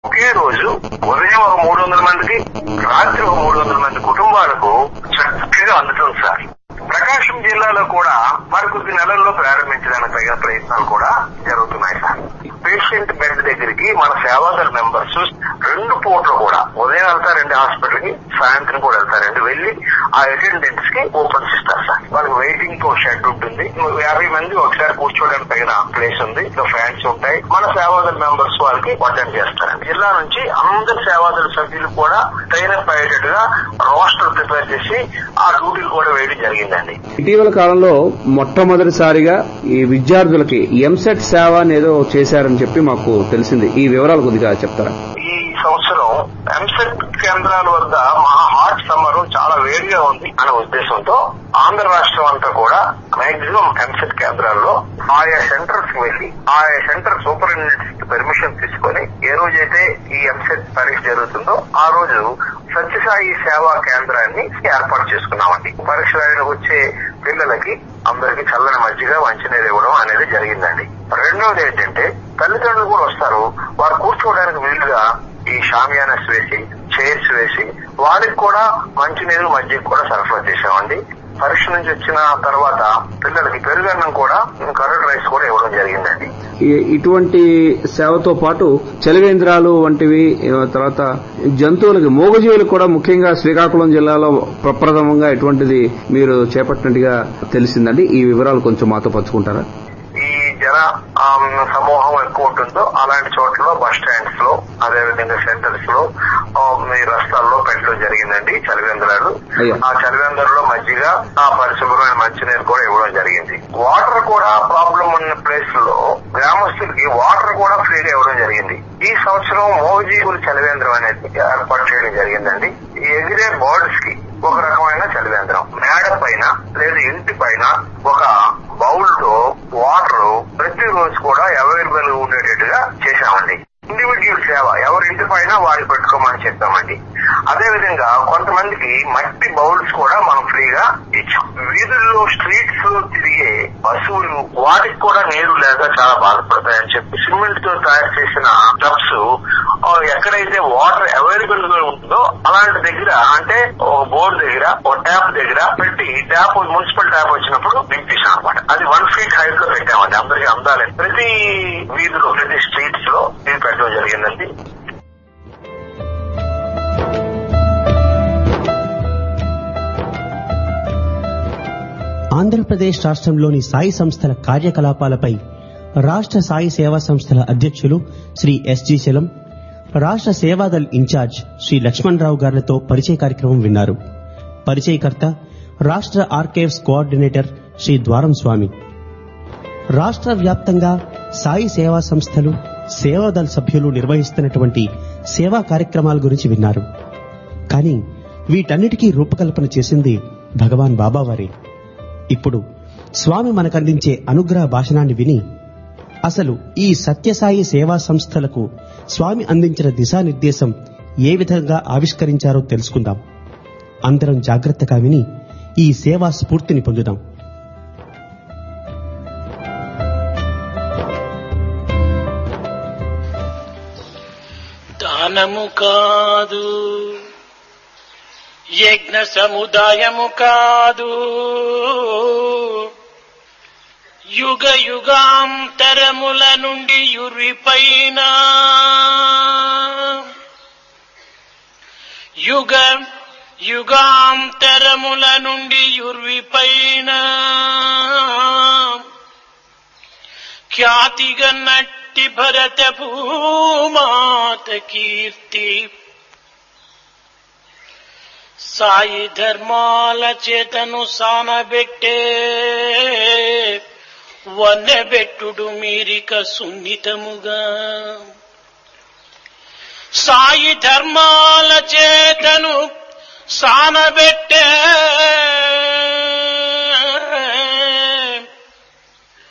ఒకే రోజు ఉదయం ఒక మూడు వందల మందికి రాత్రి ఒక మూడు వందల మంది కుటుంబాలకు చక్కగా అందుతుంది సార్ ప్రకాశం జిల్లాలో కూడా మరికొద్ది నెలల్లో ప్రారంభించడానికి తగిన ప్రయత్నాలు కూడా జరుగుతున్నాయి సార్ పేషెంట్ బెడ్ దగ్గరికి మన సేవాదళ మెంబర్స్ రెండు పూటలు కూడా ఉదయం వెళ్తారండి హాస్పిటల్ కి సాయంత్రం కూడా వెళ్తారండి వెళ్ళి ఆ అటెండెంట్స్ కి ఓపెన్స్ ఇస్తారు సార్ వాళ్ళకి వెయిటింగ్ కు షెడ్ ఉంటుంది యాభై మంది ఒకసారి కూర్చోడానికి తగిన ప్లేస్ ఉంది ఇంకా ఫ్యాన్స్ ఉంటాయి మన సేవాదళ మెంబర్స్ వాళ్ళకి అటెండ్ చేస్తారండి జిల్లా నుంచి అందరి సేవాదళ సభ్యులు కూడా ట్రైన్ అప్ అయ్యేటట్టుగా రోస్టర్ ప్రిపేర్ చేసి ఆ డ్యూటీలు కూడా వేయడం జరిగిందండి ఇటీవల కాలంలో మొట్టమొదటిసారిగా ఈ విద్యార్థులకి ఎంసెట్ సేవ అనేదో చేశారని చెప్పి మాకు తెలిసింది ఈ వివరాలు కొద్దిగా చెప్తారా ఈ సంవత్సరం ఎంసెట్ కేంద్రాల వద్ద మా హాట్ సమ్మర్ చాలా వేడిగా ఉంది అనే ఉద్దేశంతో ఆంధ్ర రాష్ట్రం అంతా కూడా మాక్సిమం ఎంసెట్ కేంద్రాల్లో ఆయా సెంటర్స్ కి వెళ్లి ఆయా సెంటర్ సూపరింటెండెంట్స్ కి పర్మిషన్ తీసుకొని ఏ రోజైతే ఈ ఎంసెట్ పరీక్ష జరుగుతుందో ఆ రోజు సత్యసాయి సేవా కేంద్రాన్ని ఏర్పాటు చేసుకున్నామండి పరీక్ష రాయడానికి వచ్చే పిల్లలకి అందరికి చల్లని మజ్జిగ మంచినీరు ఇవ్వడం అనేది జరిగిందండి రెండవది ఏంటంటే తల్లిదండ్రులు కూడా వస్తారు వారు కూర్చోవడానికి వీలుగా ఈ షామియానస్ వేసి చైర్స్ వేసి వాళ్ళకి కూడా మంచినీరు మజ్జిగ కూడా సరఫరా చేశామండి పరీక్ష నుంచి వచ్చిన తర్వాత పిల్లలకి పెరుగన్నం కూడా కర్డ్ రైస్ కూడా ఇవ్వడం జరిగిందండి ఈ- ఇటువంటి సేవతో పాటు చలివేంద్రాలు వంటివి ఆ, తర్వాత జంతువులకి మూగజీవులకు కూడా ముఖ్యంగా శ్రీకాకుళం జిల్లాలో ప్రప్రథమంగా ఇటువంటిది మీరు చేపట్టినట్టుగా తెలిసిందండి ఈ వివరాలు కొంచెం మాతో పంచుకుంటారా ఈ జన ఆమ్, సమూహం ఎక్కువ ఉంటుందో అలాంటి చోట్ల బస్ స్టాండ్స్ లో అదేవిధంగా సెంటర్స్ లో ఆ, ఈ రస్తాల్లో పెట్టడం జరిగిందండి చలివేంద్రాలు అయ్యా. ఆ చలివేంద్రంలో మజ్జిగ ఆ పరిశుభ్రమైన మంచినీరు కూడా ఇవ్వడం జరిగింది వాటర్ కూడా ప్రాబ్లం ఉన్న ప్లేస్ లో గ్రామస్తులకి వాటర్ కూడా ఫ్రీగా ఇవ్వడం జరిగింది ఈ సంవత్సరం మోగజీవుల చలివేంద్రం అనేది ఏర్పాటు చేయడం జరిగిందండి ఈ ఎగిరే బర్డ్స్ కి ఒక రకమైన చలివేంద్రం మేడ పైన లేదా ఇంటి పైన ఒక బౌల్ లో వాటర్ ప్రతి రోజు కూడా అవైలబుల్ గా ఉండేటట్టుగా చేశామండి ఇండివిజువల్ సేవ ఎవరి ఇంటి పైన వారికి పెట్టుకోమని చెప్పామండి అదే విధంగా కొంతమందికి మట్టి బౌల్స్ కూడా మనం ఫ్రీగా ఇచ్చాం వీధుల్లో స్ట్రీట్స్ లో తిరిగే పశువులు వాటికి కూడా నీరు లేక చాలా బాధపడతాయని చెప్పి సిమెంట్ తో తయారు చేసిన టబ్స్ ఎక్కడైతే వాటర్ అవైలబుల్ గా ఉంటుందో అలాంటి దగ్గర అంటే ఒక బోర్ దగ్గర ఒక ట్యాప్ దగ్గర పెట్టి ట్యాప్ మున్సిపల్ ట్యాప్ వచ్చినప్పుడు నింపేసాం అనమాట అది వన్ ఫీట్ హైట్ లో పెట్టామండి అందరికి అందాలని ప్రతి వీధిలో ప్రతి స్ట్రీట్స్ లో ఇది పెట్టడం జరిగిందండి ఆంధ్రప్రదేశ్ రాష్ట్రంలోని సాయి సంస్థల కార్యకలాపాలపై రాష్ట్ర సాయి సేవా సంస్థల అధ్యక్షులు శ్రీ ఎస్జి చలం రాష్ట్ర సేవాదల్ ఇన్ఛార్జ్ శ్రీ లక్ష్మణరావు గారులతో పరిచయ కార్యక్రమం విన్నారు పరిచయకర్త రాష్ట్ర ఆర్కైవ్స్ కోఆర్డినేటర్ శ్రీ ద్వారం స్వామి రాష్ట్ర వ్యాప్తంగా సాయి సేవా సంస్థలు సేవాదల్ సభ్యులు నిర్వహిస్తున్నటువంటి సేవా కార్యక్రమాల గురించి విన్నారు కానీ వీటన్నిటికీ రూపకల్పన చేసింది భగవాన్ బాబావారే ఇప్పుడు స్వామి మనకందించే అనుగ్రహ భాషణాన్ని విని అసలు ఈ సత్యసాయి సేవా సంస్థలకు స్వామి అందించిన దిశానిర్దేశం ఏ విధంగా ఆవిష్కరించారో తెలుసుకుందాం అందరం జాగ్రత్తగా విని ఈ సేవా స్ఫూర్తిని పొందుదాం దానము కాదు యజ్ఞ సముదాయము కాదు యుగ యుగాంతరముల నుండి యురిపైన యుగ యుగాంతరముల నుండి యుర్విపైన ఖ్యాతిగా నట్టి భరత భూమాత కీర్తి సాయి ధర్మాల చేతను సానబెట్టే వన్నెబెట్టుడు మీరిక సున్నితముగా సాయి ధర్మాల చేతను సానబెట్టే